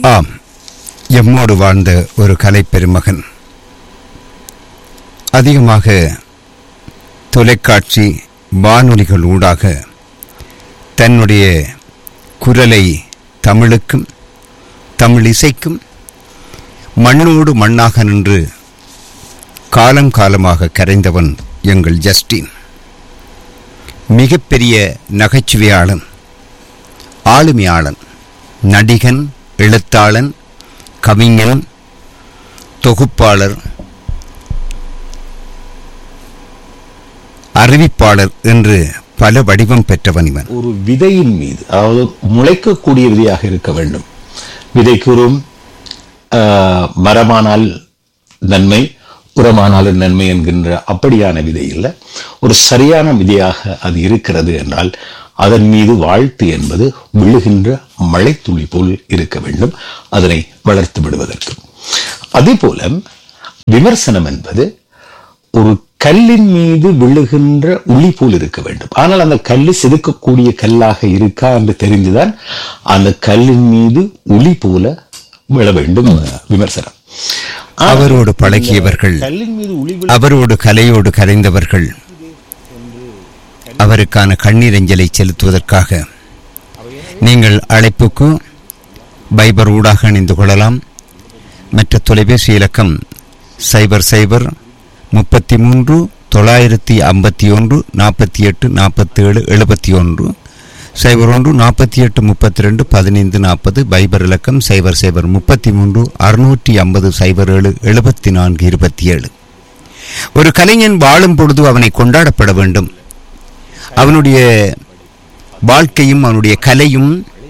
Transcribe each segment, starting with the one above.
ஆம் எம்மோடு வாழ்ந்த ஒரு கலைப்பெருமகன் அதிகமாக தொலைக்காட்சி வானொலிகள் ஊடாக தன்னுடைய குரலை தமிழுக்கும் தமிழ் இசைக்கும் மண்ணோடு மண்ணாக நின்று காலம் காலமாக கரைந்தவன் எங்கள் ஜஸ்டின் மிகப்பெரிய நகைச்சுவையாளன் ஆளுமையாளன் நடிகன் எழுத்தாளன் கவிஞன் தொகுப்பாளர் அறிவிப்பாளர் என்று பல வடிவம் பெற்றவன் இவன் ஒரு விதையின் மீது அதாவது முளைக்கக்கூடிய விதையாக இருக்க வேண்டும் விதைக்குறும் ஆஹ், மரமானால் நன்மை உரமானாலும் நன்மை என்கின்ற அப்படியான விதை இல்லை ஒரு சரியான விதையாக அது இருக்கிறது என்றால் அதன் மீது வாழ்த்து என்பது விழுகின்ற மழைத்துளி போல் இருக்க வேண்டும் அதனை வளர்த்து விடுவதற்கு அதே போல விமர்சனம் என்பது ஒரு கல்லின் மீது விழுகின்ற உளி போல் இருக்க வேண்டும் ஆனால் அந்த கல்லு செதுக்கக்கூடிய கல்லாக இருக்கா என்று தெரிந்துதான் அந்த கல்லின் மீது உளி போல விழ வேண்டும் விமர்சனம் ஆனால் அவரோடு பழகியவர்கள் கல்லின் மீது உளி விழ அவரோடு கலையோடு கரைந்தவர்கள் அவருக்கான கண்ணீரஞ்சலை செலுத்துவதற்காக நீங்கள் அழைப்புக்கு பைபர் ஊடாக இணைந்து கொள்ளலாம் மற்ற தொலைபேசி இலக்கம் சைபர் சைபர் முப்பத்தி மூன்று தொள்ளாயிரத்தி ஐம்பத்தி ஒன்று நாற்பத்தி எட்டு நாற்பத்தேழு எழுபத்தி ஒன்று சைபர் ஒன்று நாற்பத்தி எட்டு முப்பத்தி ரெண்டு பதினைந்து நாற்பது பைபர் இலக்கம் சைபர் சைபர் முப்பத்தி மூன்று அறுநூற்றி ஐம்பது சைபர் ஏழு எழுபத்தி நான்கு இருபத்தி ஏழு ஒரு கலைஞன் வாழும் பொழுது அவனை கொண்டாடப்பட வேண்டும் அவனுடைய வாழ்க்கையும் அவனுடைய கலையும்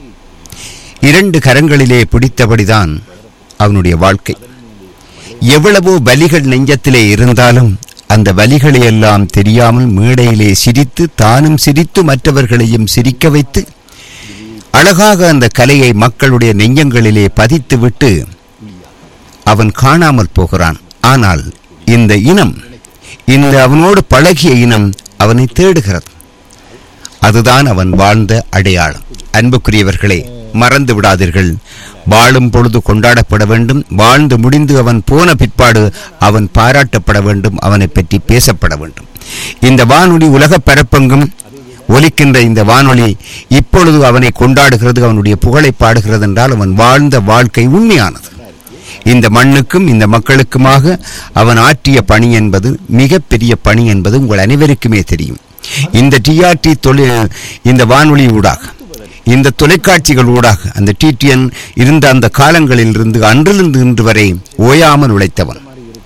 இரண்டு கரங்களிலே பிடித்தபடிதான் அவனுடைய வாழ்க்கை எவ்வளவோ வலிகள் நெஞ்சத்திலே இருந்தாலும் அந்த வலிகளை எல்லாம் தெரியாமல் மேடையிலே சிரித்து தானும் சிரித்து மற்றவர்களையும் சிரிக்க வைத்து அழகாக அந்த கலையை மக்களுடைய நெஞ்சங்களிலே பதித்துவிட்டு அவன் காணாமல் போகிறான் ஆனால் இந்த இனம் இந்த அவனோடு பழகிய இனம் அவனை தேடுகிறது அதுதான் அவன் வாழ்ந்த அடையாளம் அன்புக்குரியவர்களே மறந்து விடாதீர்கள் வாழும் பொழுது கொண்டாடப்பட வேண்டும் வாழ்ந்து முடிந்து அவன் போன பிற்பாடு அவன் பாராட்டப்பட வேண்டும் அவனை பற்றி பேசப்பட வேண்டும் இந்த வானொலி உலகப் பரப்பெங்கும் ஒலிக்கின்ற இந்த வானொலி இப்பொழுது அவனை கொண்டாடுகிறது அவனுடைய புகழை பாடுகிறது என்றால் அவன் வாழ்ந்த வாழ்க்கை உண்மையானது இந்த மண்ணுக்கும் இந்த மக்களுக்குமாக அவன் ஆற்றிய பணி என்பது மிகப்பெரிய பணி என்பது உங்கள் அனைவருக்குமே தெரியும் இந்த டிஆர்டி தொழில் இந்த வானொலி ஊடாக இந்த தொலைக்காட்சிகள் ஊடாக அந்த டிடிஎன் இருந்த அந்த காலங்களில் இருந்து அன்றிலிருந்து இன்று வரை ஓயாமல் உழைத்தவன்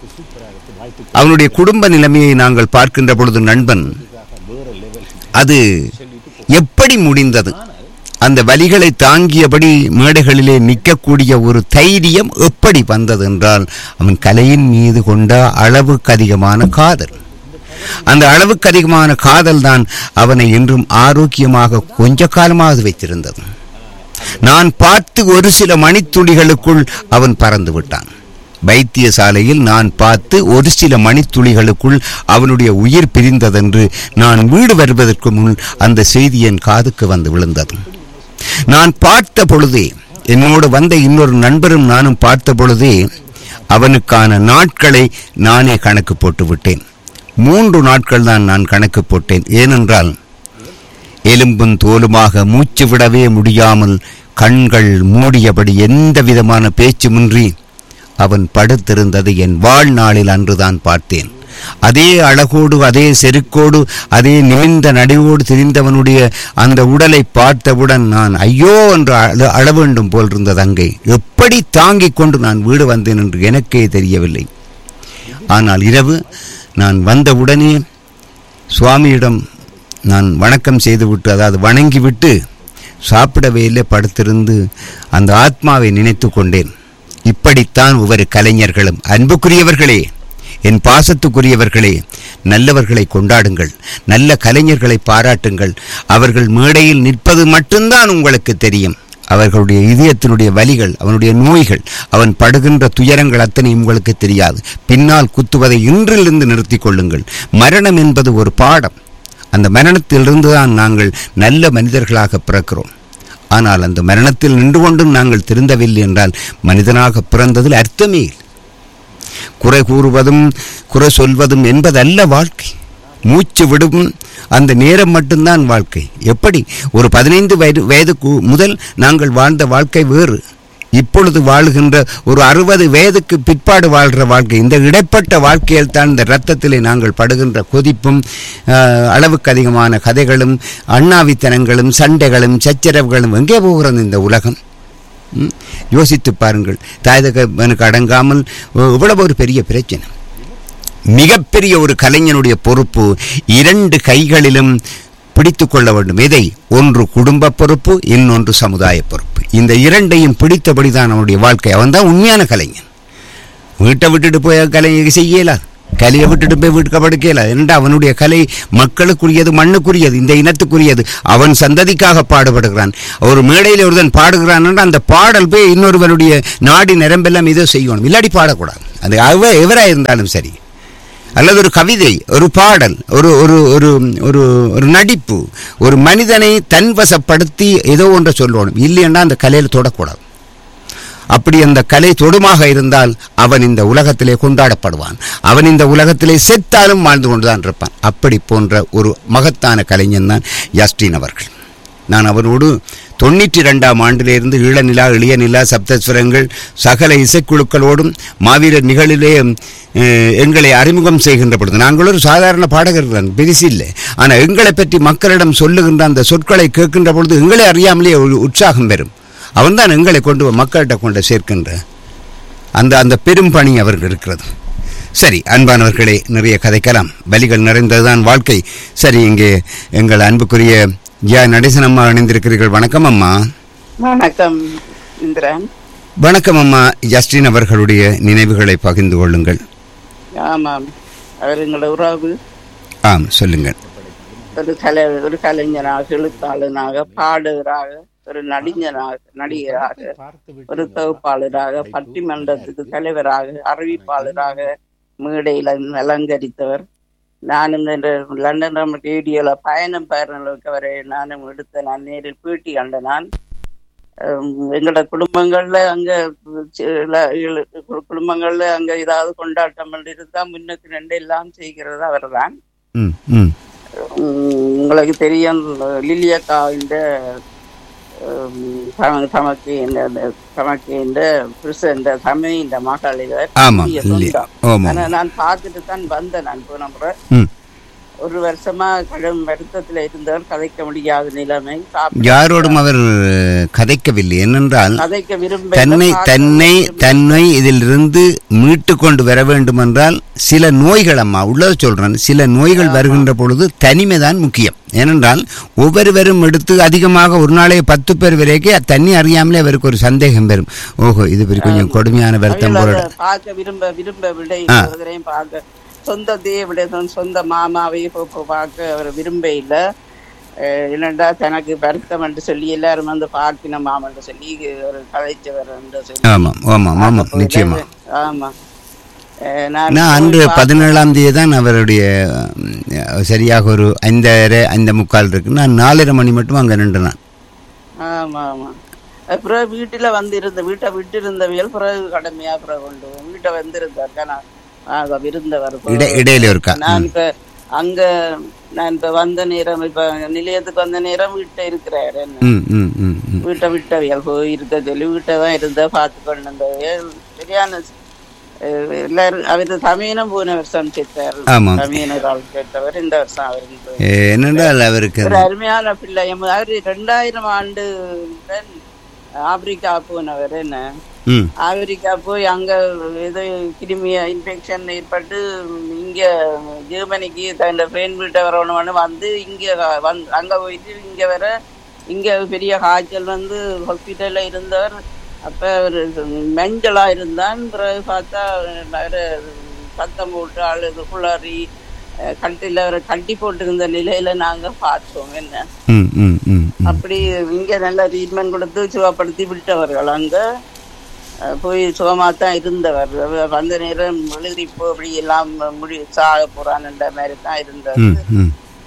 அவனுடைய குடும்ப நிலைமையை நாங்கள் பார்க்கின்ற பொழுது நண்பன் அது எப்படி முடிந்தது அந்த வலிகளை தாங்கியபடி மேடைகளிலே நிற்கக்கூடிய ஒரு தைரியம் எப்படி வந்தது என்றால் அவன் கலையின் மீது கொண்ட அளவுக்கு அதிகமான காதல் அந்த அளவுக்கு அதிகமான காதல் தான் அவனை இன்றும் ஆரோக்கியமாக கொஞ்ச காலமாக வைத்திருந்தது நான் பார்த்து ஒரு சில மணித்துளிகளுக்குள் அவன் பறந்து விட்டான் வைத்தியசாலையில் நான் பார்த்து ஒரு சில மணித்துளிகளுக்குள் அவனுடைய உயிர் பிரிந்ததென்று நான் வீடு வருவதற்கு முன் அந்த செய்தி என் காதுக்கு வந்து விழுந்தது நான் பார்த்த பொழுதே என்னோடு வந்த இன்னொரு நண்பரும் நானும் பார்த்த பொழுதே அவனுக்கான நாட்களை நானே கணக்கு போட்டு விட்டேன் மூன்று நாட்கள் தான் நான் கணக்கு போட்டேன் ஏனென்றால் எலும்பும் தோலுமாக மூச்சு விடவே முடியாமல் கண்கள் மூடியபடி எந்த விதமான பேச்சுமின்றி அவன் படுத்திருந்தது என் வாழ்நாளில் அன்றுதான் பார்த்தேன் அதே அழகோடு அதே செருக்கோடு அதே நிமிர்ந்த நடுவோடு திரிந்தவனுடைய அந்த உடலை பார்த்தவுடன் நான் ஐயோ என்று அழ அழ வேண்டும் போல் இருந்தது அங்கே எப்படி தாங்கிக் கொண்டு நான் வீடு வந்தேன் என்று எனக்கே தெரியவில்லை ஆனால் இரவு நான் வந்தவுடனே சுவாமியிடம் நான் வணக்கம் செய்துவிட்டு அதாவது வணங்கிவிட்டு சாப்பிடவே இல்லை படுத்திருந்து அந்த ஆத்மாவை நினைத்து கொண்டேன் இப்படித்தான் ஒவ்வொரு கலைஞர்களும் அன்புக்குரியவர்களே என் பாசத்துக்குரியவர்களே நல்லவர்களை கொண்டாடுங்கள் நல்ல கலைஞர்களை பாராட்டுங்கள் அவர்கள் மேடையில் நிற்பது மட்டும்தான் உங்களுக்கு தெரியும் அவர்களுடைய இதயத்தினுடைய வலிகள் அவனுடைய நோய்கள் அவன் படுகின்ற துயரங்கள் அத்தனை உங்களுக்கு தெரியாது பின்னால் குத்துவதை இன்றிலிருந்து நிறுத்திக் கொள்ளுங்கள் மரணம் என்பது ஒரு பாடம் அந்த மரணத்திலிருந்து தான் நாங்கள் நல்ல மனிதர்களாக பிறக்கிறோம் ஆனால் அந்த மரணத்தில் நின்று கொண்டும் நாங்கள் திருந்தவில்லை என்றால் மனிதனாக பிறந்ததில் அர்த்தமே இல்லை குறை கூறுவதும் குறை சொல்வதும் என்பதல்ல வாழ்க்கை மூச்சு விடும் அந்த நேரம் மட்டும்தான் வாழ்க்கை எப்படி ஒரு பதினைந்து வயது வயதுக்கு முதல் நாங்கள் வாழ்ந்த வாழ்க்கை வேறு இப்பொழுது வாழுகின்ற ஒரு அறுபது வயதுக்கு பிற்பாடு வாழ்கிற வாழ்க்கை இந்த இடைப்பட்ட வாழ்க்கையில் தான் இந்த இரத்தத்திலே நாங்கள் படுகின்ற கொதிப்பும் ஆஹ், அளவுக்கு அதிகமான கதைகளும் அண்ணாவித்தனங்களும் சண்டைகளும் சச்சரவுகளும் எங்கே போகிறது இந்த உலகம் ம்? யோசித்து பாருங்கள் தாயதகனுக்கு அடங்காமல் ஒ- இவ்வளவு ஒரு பெரிய பிரச்சனை மிகப்பெரிய ஒரு கலைஞனுடைய பொறுப்பு இரண்டு கைகளிலும் பிடித்து கொள்ள வேண்டும் எதை ஒன்று குடும்ப பொறுப்பு இன்னொன்று சமுதாய பொறுப்பு இந்த இரண்டையும் பிடித்தபடி தான் அவனுடைய வாழ்க்கை அவன் தான் உண்மையான கலைஞன் வீட்டை விட்டுட்டு போய் கலை செய்யலாது கலையை விட்டுட்டு போய் வீட்டுக்கு படுக்கலாது ஏனென்றா அவனுடைய கலை மக்களுக்குரியது மண்ணுக்குரியது இந்த இனத்துக்குரியது அவன் சந்ததிக்காக பாடுபடுகிறான் ஒரு மேடையில் ஒருவன் பாடுகிறான் என்றால் அந்த பாடல் போய் இன்னொருவனுடைய நாடி நிரம்பெல்லாம் இதோ செய்யணும் இல்லாடி பாடக்கூடாது அது அவ எவராக இருந்தாலும் சரி அல்லது ஒரு கவிதை ஒரு பாடல் ஒரு ஒரு ஒரு ஒரு ஒரு நடிப்பு ஒரு மனிதனை தன்வசப்படுத்தி ஏதோ ஒன்றை சொல்லணும் இல்லைன்னா அந்த கலையில் தொடக்கூடாது அப்படி அந்த கலை தொடுமாக இருந்தால் அவன் இந்த உலகத்திலே கொண்டாடப்படுவான் அவன் இந்த உலகத்திலே செத்தாலும் வாழ்ந்து கொண்டுதான் இருப்பான் அப்படி போன்ற ஒரு மகத்தான கலைஞன் தான் யாஸ்டின் அவர்கள் நான் அவரோடு தொண்ணூற்றி ரெண்டாம் ஆண்டிலிருந்து ஈழநிலா இளைய நிலா சப்தஸ்வரங்கள் சகல இசைக்குழுக்களோடும் மாவீரர் நிகழிலே அஹ், எங்களை அறிமுகம் செய்கின்ற பொழுது நாங்கள் ஒரு சாதாரண பாடகர் தான் பெரிசில்லை ஆனால் எங்களை பற்றி மக்களிடம் சொல்லுகின்ற அந்த சொற்களை கேட்கின்ற பொழுது எங்களை அறியாமலே ஒரு உற்சாகம் பெறும் அவன்தான் எங்களை கொண்டு போய் மக்கள்கிட்ட கொண்டு சேர்க்கின்ற அந்த அந்த பெரும் பணி அவர்கள் இருக்கிறது சரி அன்பானவர்களே நிறைய கதைக்கலாம் வலிகள் நிறைந்ததுதான் வாழ்க்கை சரி இங்கே எங்கள் அன்புக்குரிய ஜியா நடேசன் அம்மா இணைந்திருக்கிறீர்கள் வணக்கம் அம்மா வணக்கம் இந்திரன் வணக்கம் அம்மா ஜஸ்டின் அவர்களுடைய நினைவுகளை பகிர்ந்து கொள்ளுங்கள் ஆமாம் அவர் எங்களோட உறவு ஆம் சொல்லுங்கள் ஒரு கலை ஒரு கலைஞனாக எழுத்தாளனாக பாடகராக ஒரு நடிகனாக நடிகராக ஒரு தொகுப்பாளராக பட்டிமன்றத்துக்கு தலைவராக அறிவிப்பாளராக மேடையில் அலங்கரித்தவர் நானும் இந்த லண்டன் ரேடியோல பயணம் பயணங்களுக்கு அவரை நானும் எடுத்த நான் நேரில் பேட்டி கண்ட நான் ஹம், எங்களோட குடும்பங்கள்ல அங்க சில இழு- குடும்பங்கள்ல அங்க ஏதாவது கொண்டாட்டம் இருந்தா முன்னுக்கு ரெண்டு எல்லாம் செய்கிறது அவர்தான் ம் ம் உம், உங்களுக்கு தெரியும் லிலியக்கா இந்த தமக்கு இந்த தமக்கு இந்த புருஷ இந்த தமிழ் இந்த மகள் இவர் ஆமாம் பெரிய இல்லையா சொந்தம். ஆமாம் ஆனா நான் பார்த்துட்டு தான் வந்தேன் நான் போன முறை ம் ஒரு வருஷமா கடும் வருத்தத்துல இருந்தவர் கதைக்க முடியாத நிலைமை சாப்பிட யாரோடும் அவர் கதைக்கவில்லை ஏனென்றால் கதைக்க விரும்ப தன்னை தன்னை தன்னை இதிலிருந்து மீட்டு கொண்டு வர வேண்டுமென்றால் சில நோய்கள் அம்மா உள்ளதை சொல்றேன் சில நோய்கள் வருகின்ற பொழுது தனிமை தான் முக்கியம் ஏனென்றால் ஒவ்வொருவரும் எடுத்து அதிகமாக ஒரு நாளே பத்து பேர் வரைக்கும் தண்ணி அறியாமலே அவருக்கு ஒரு சந்தேகம் வரும் ஓஹோ இது பெரிய கொஞ்சம் கொடுமையான வருத்தம் போல பார்க்க விரும்ப விரும்ப விடை ஆ. ஒருத்தரையும் பார்க்க சொந்தத்தையே விட சொந்த- சொந்த மாமாவையே இப்போ இப்போ பார்க்க அவர் விரும்ப இல்லை என்னடா தனக்கு வருத்தம் என்று சொல்லி எல்லாரும் வந்து பார்க்கணும் மாமன் சொல்லி ஒரு கதைச்சவர் என்று சொல்லி ஆமாம் ஆமாம் ஆமாம் நிச்சயமா ஆமா அஹ் நான் நான் அன்று பதினேழாம் தேதி தான் அவருடைய ம், சரியாக ஒரு ஐந்தரை ஐந்து முக்கால் இருக்கு நான் நாலரை மணி மட்டும் அங்கே நின்று நான் ஆமா ஆமா அப்புறம் வீட்டுல வந்து இருந்த வீட்டை விட்டு இருந்தவியல் பிறகு கடமையா பிறகு கொண்டு போவோம். வீட்டை வந்திருந்தாக்கா நான் ஆக விருந்தவர் இடை இடையில இருக்கா நான் இப்ப அங்க நான் இப்ப வந்த நேரம் இப்ப நிலையத்துக்கு வந்த நேரம் வீட்டை இருக்கிறாரு என்ன ம் ம் ம் ம் வீட்டை விட்டவியல் போய் இருக்க சொல்லி வீட்டை தான் இருந்த பார்த்து கொண்டு இருந்தவியல் சரியான அஹ், எல்லாரும் அவர் தமிழனும் போன வருஷம் சேர்த்தார் ஆமாம். தமிழரால் சேர்த்தவர் இந்த வருஷம் அவர் இந்த என்னென்றால் அவருக்கு ஒரு அருமையான பிள்ளை எம் அவரு ரெண்டாயிரம் ஆண்டு தான் ஆப்பிரிக்கா போனவர் என்ன ம் ஆப்பிரிக்கா போய் அங்க ஏதோ கிருமிய இன்ஃபெக்ஷன் ஏற்பட்டு இங்க ஜெர்மனிக்கு தன் ஃப்ரெண்ட் வீட்டை வரணும்னு வந்து இங்க வந்து அங்க போயிட்டு இங்க வர இங்க பெரிய காய்ச்சல் வந்து ஹாஸ்பிட்டல்ல இருந்தவர் அப்ப ஒரு மஞ்சளா இருந்தான் பிறகு பார்த்தா வேற சத்தம் போட்டு அழுது குளறி அஹ், கட்டில ஒரு கட்டி போட்டிருந்த நிலையில நாங்க பார்த்தோம் என்ன ம் ம் ம் ம் அப்படி இங்க நல்ல ட்ரீட்மெண்ட் கொடுத்து சுகப்படுத்தி விட்டவர்கள் அங்க அஹ், போய் சுகமா தான் இருந்தவர் அவ- வந்த நேரம் எழுதிப்போ அப்படி எல்லாம் முடி சாக போறான்ன்ற மாதிரி தான் இருந்தது ம் ம்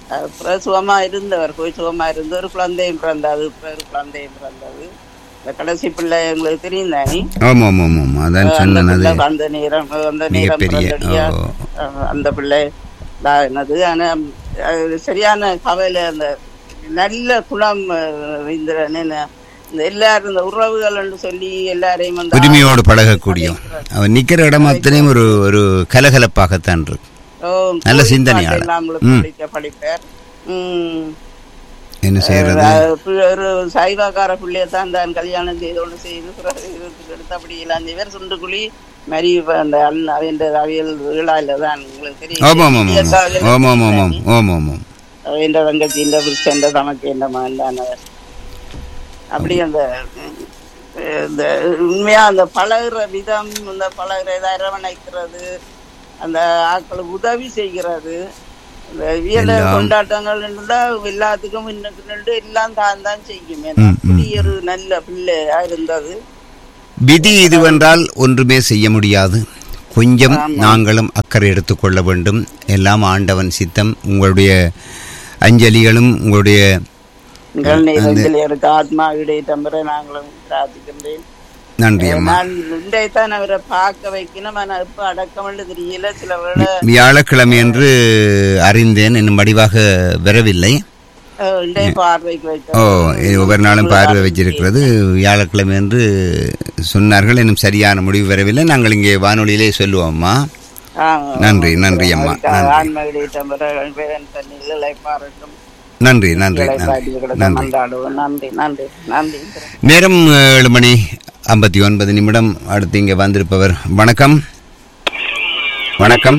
அப்புறம் சுகமா இருந்தவர் போய் சுகமா இருந்து ஒரு குழந்தையும் பிறந்தது அப்புறம் ஒரு குழந்தையும் பிறந்தது இந்த கடைசி பிள்ளை எங்களுக்கு தெரியும் தானே ஆமாம் ஆமாம் ஆமாம் அதான் அந்த சொன்னேன் அது பிள்ளை அந்த நேரம் அந்த நேரம் மிகப்பெரிய பிறந்தடியா ஓ, அஹ் அந்த பிள்ளை என்னது ஆனா அது சரியான கவலை அந்த நல்ல குணம் அஹ், இந்திரன் என்ன இந்த எல்லாரும் இந்த உறவுகள் சொல்லி எல்லாரையும் வந்து உரிமையோடு பழகக்கூடிய அவன் நிக்கிற இடம் அத்தனையும் ஒரு ஒரு கலகலப்பாகத்தான் இருக்கு ஓ, நல்ல கோழி சிந்தனையாளர். பாட்டு எல்லாம் உங்களுக்கு ம். படிக்க படிப்பார் உம் என்ன செய்யறது அஹ் பி- ஒரு சைவாக்கார பிள்ளைய தான் தான் கல்யாணம் செய்து ஒன்று செய்து பிறகு இவருக்கு எடுத்து அப்படி இல்லாந்த இவர் சுண்டுக்குழி மரி அந்த அண்ணன் அவன் அவியல் விழால தான் உங்களுக்கு ஆமாம் ஆமாம் தெரியும் ஆமாம் ஆமாம் ஆமாம் ஆமாம் ஆமாம் அவன் தங்கச்சி இந்த புருஷன் தமக்கு என்ன மகன்தானவர் அப்படி அந்த உம், இந்த உண்மையா அந்த பழகுற விதம் இந்த பழகுற இதை அரவணைக்கிறது அந்த ஆட்களுக்கு உதவி செய்கிறது இந்த வியல எல்லாம். கொண்டாட்டங்கள் இருந்தா எல்லாத்துக்கும் இன்னுக்கு நின்று எல்லாம் தான் தான் செய்யும் ம், ம். அப்படி ஒரு நல்ல பிள்ளையா இருந்தது விதி இதுவென்றால் ஒன்றுமே செய்ய முடியாது கொஞ்சம் நாங்களும் அக்கறை எடுத்துக்கொள்ள வேண்டும் எல்லாம் ஆண்டவன் சித்தம் உங்களுடைய அஞ்சலிகளும் உங்களுடைய உங்கள் நேரங்களுக்கு ஆத்மா இடையிட்டம் பெற நாங்களும் பிரார்த்திக்கின்றேன் நன்றி அம்மா நான் இன்றைத்தான் அவரை பார்க்க வைக்கணும் ஆனா இப்ப அடக்கம்னு தெரியல சில வேளை வியாழக்கிழமை என்று அறிந்தேன் இன்னும் வடிவாக வரவில்லை அஹ், இன்றைய பார்வைக்கு வைக்க ஓ இது ஒவ்வொரு நாளும் பார்வை வச்சிருக்கிறது வியாழக்கிழமை என்று சொன்னார்கள் இன்னும் சரியான முடிவு வரவில்லை நாங்கள் இங்கே வானொலியிலே சொல்லுவோம்மா நன்றி, நன்றி அம்மா, நன்றி. ஆன்ம இடையிட்டம் பெற வேதன் தன் இழைப்பாரட்டும் நன்றி நன்றி நன்றி இழைப்பாடி நன்றி மன்றாடுவோம் நன்றி நன்றி நன்றி நேரம் ஏழு மணி ஐம்பத்தி ஒன்பது நிமிடம் அடுத்து இங்கே வந்திருப்பவர் வணக்கம் வணக்கம்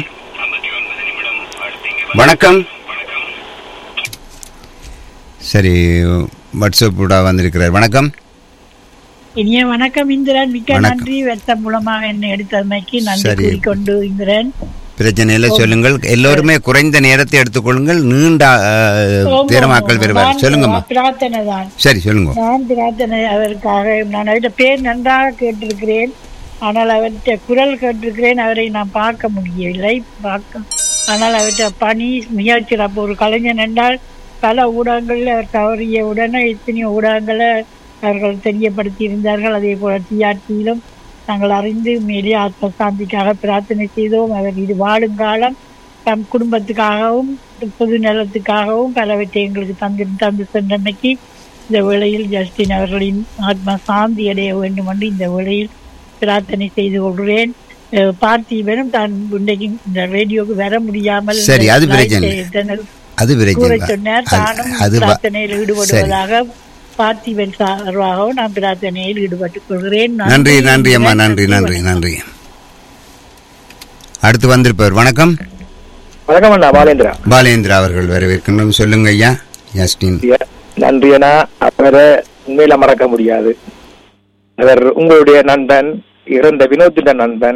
வணக்கம் சரி வாட்ஸ்அப் கூட வந்திருக்கிறார் வணக்கம் இனிய வணக்கம் இந்திரன் மிக்க வணக்கம். நன்றி வெத்த மூலமாக என்னை எடுத்தமைக்கு நன்றி சரி. கூறிக்கொண்டு இந்திரன் பிரச்சனையில சொல்லுங்கள் எல்லோருமே குறைந்த நேரத்தை எடுத்துக்கொள்ளுங்கள் நீண்ட அஹ், நேரமாக்கள் வருவார் சொல்லுங்கம்மா பிரார்த்தனை தான் சரி சொல்லுங்க நான் பிரார்த்தனை அவருக்காக நான் அவர்கிட்ட பேர் நன்றாக கேட்டிருக்கிறேன் ஆனால் அவர்கிட்ட குரல் கேட்டிருக்கிறேன் அவரை நான் பார்க்க முடியவில்லை பார்க்க ஆனால் அவர்கிட்ட பணி முயற்சி அப்போ ஒரு கலைஞன் என்றால் பல ஊடகங்களில் அவர் தவறிய உடனே எத்தனையோ ஊடகங்களை அவர்கள் தெரியப்படுத்தி இருந்தார்கள் அதே போல டிஆர்டியிலும் நாங்கள் அறிந்து மேலே ஆத்ம சாந்திக்காக பிரார்த்தனை செய்தோம் அவர் இது வாழும் காலம் தம் குடும்பத்துக்காகவும் பொது நலத்துக்காகவும் பலவற்றை எங்களுக்கு தந்து தந்து சென்றமைக்கு இந்த வேளையில் ஜஸ்டின் அவர்களின் ஆத்மா சாந்தி அடைய வேண்டும் என்று இந்த வேளையில் பிரார்த்தனை செய்து கொள்கிறேன் அஹ் பார்த்திபனும் தான் இன்றைக்கு இந்த ரேடியோக்கு வர முடியாமல் சரி, அது இந்த பிரச்சனை live channel அது கூற பிரச்சனை சொன்னார் அது- தானும் அது வ- பிரார்த்தனையில் ஈடுபடுவதாக பார்த்திபன் சார்பாகவும் நான் பிரார்த்தனையில் ஈடுபட்டுக் கொள்கிறேன் நன்றி நன்றி அம்மா நன்றி நன்றி நன்றி அடுத்து வந்திருப்பவர் வணக்கம் வணக்கம் அண்ணா பாலேந்திரா பாலேந்திரா அவர்கள் வரவேற்கின்றோம் சொல்லுங்க ஐயா ஜஸ்டின் நன்றி அண்ணா அவரை உண்மையில மறக்க முடியாது அவர் உங்களுடைய நண்பன் இறந்த வினோத்தின் நண்பன்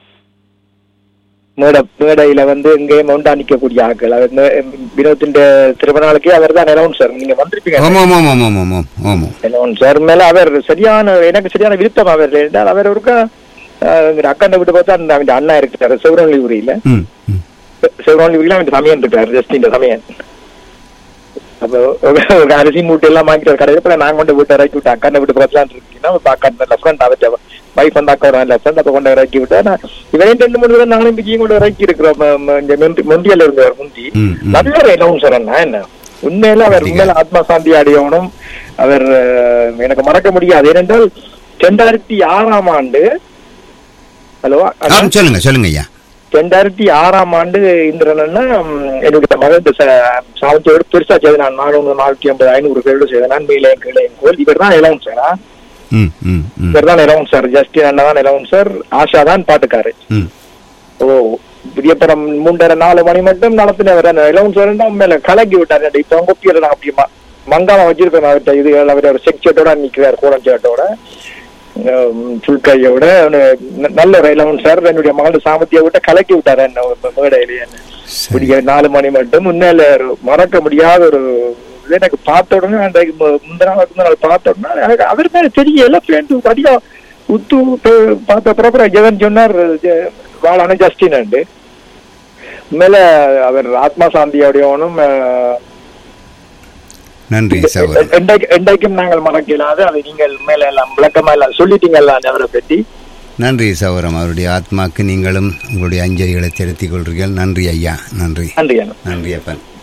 மேட மேடையில வந்து எங்கேயும் மவுண்டா நிக்கக்கூடிய ஆட்கள் அவர் மே- வினோத்தின் திருமணாளுக்கே அவர் தான் அனௌன்சர் நீங்க வந்திருப்பீங்க ஆமாம் ஆமாம் ஆமாம் ஆமாம் ஆமாம் அனௌன்சர் மேல அவர் சரியான எனக்கு சரியான விருத்தம் அவர் என்றால் அவர் ஒருக்கா அக்கண்டை விட்டு பார்த்தா அந்த அவன் அண்ணா இருக்கிறாரு சிவரொலிபுரியில ம் ம் சிவராணிவில அவன் சமயம் இருக்காரு ஜஸ்ட் இந்த சமயம் அப்போ ஒரு அரிசி மூட்டை எல்லாம் வாங்கிட்டு கடையில் போய் நான் கொண்டு வீட்டை இறக்கி விட்டேன் அக்கா வீட்டு பக்கத்துல இருக்கீங்கன்னா அக்கா நல்ல ஃப்ரெண்ட் அவற்ற வைஃப் வந்து அக்கா நல்ல ஃப்ரெண்ட் அப்போ கொண்டு இறக்கி விட்டேன் நான் இவன் ரெண்டு மூணு பேரும் நானும் பிஜியும் கொண்டு இறக்கி இருக்கிறோம் ம- ம- இந்த முந்தி- முந்தியல இருந்தவர் முந்தி ம், ம். நல்ல ஒரு அனௌன்சர் என்ன என்ன உண்மையில அவர் உண்மையில ஆத்மா சாந்தி அடையணும் அவர் அஹ், எனக்கு மறக்க முடியாது ஏனென்றால் ரெண்டாயிரத்தி ஆறாம் ஆண்டு ஹலோ ஆ, சொல்லுங்க சொல்லுங்க ஐயா ரெண்டாயிரத்தி ஆறாம் ஆண்டு இந்திரனா என்னுடைய மகன் சாவத்தியோட பெருசா செய்த நான் நானூறு நானூத்தி ஐம்பது ஐநூறு பேரோட செய்த நான் மேலே கீழே கோல் இவர் தான் இலவன் சாரா ம் ம் ம் இவர் தான் இலவன் சார் ஜஸ்டின் அண்ணா தான் இலவன் சார் ஆஷா தான் பாட்டுக்காரு ம் ஓ புதிய படம் மூன்றரை நாலு மணி மட்டும் நடத்தினவர் இலவன் சார் மேல கலக்கி விட்டார் இப்ப அவங்க ஒப்பியல அப்படி ம- மங்காம வச்சிருக்கோம் அவர்கிட்ட இது அவர் ஒரு செக் ஷர்ட்டோட நிக்கிறார் கோலம் ஷர்ட்டோட ஃபுல் கையோட ந- நல்ல ஒரு இலவன் சார் என்னுடைய மகள் சாமத்திய விட்ட கலக்கி விட்டாரு என்ன ஒரு மேடையிலேயே சரி விடிய நாலு மணி மட்டும் முன்னால ஒரு மறக்க முடியாத ஒரு இது எனக்கு பார்த்த உடனே அன்றைக்கு மு- முந்தின நாள் முந்தின நாள் பார்த்த உடனே எனக்கு அவர் மேல தெரியல ஃப்ரெண்டு அதிகம் உத்து பே- பார்த்த பிறகு ஜெகன் சொன்னார் ஜெ- வாழான ஜஸ்டின் உண்மையில அவர் ஆத்மா சாந்தியோடையவனும் அஹ், நன்றி சகோதரன் என்றைக்கு- என்றைக்கும் நாங்கள் மறக்கலாது அதை நீங்கள் மேல எல்லாம் விளக்கமா எல்லாம் சொல்லிட்டீங்கல்ல அவரை பற்றி நன்றி சகோதரம் அவருடைய ஆத்மாக்கு நீங்களும் உங்களுடைய அஞ்சலிகளை செலுத்திக் கொள்றீர்கள் நன்றி ஐயா நன்றி நன்றி அண்ணா நன்றி அப்பன்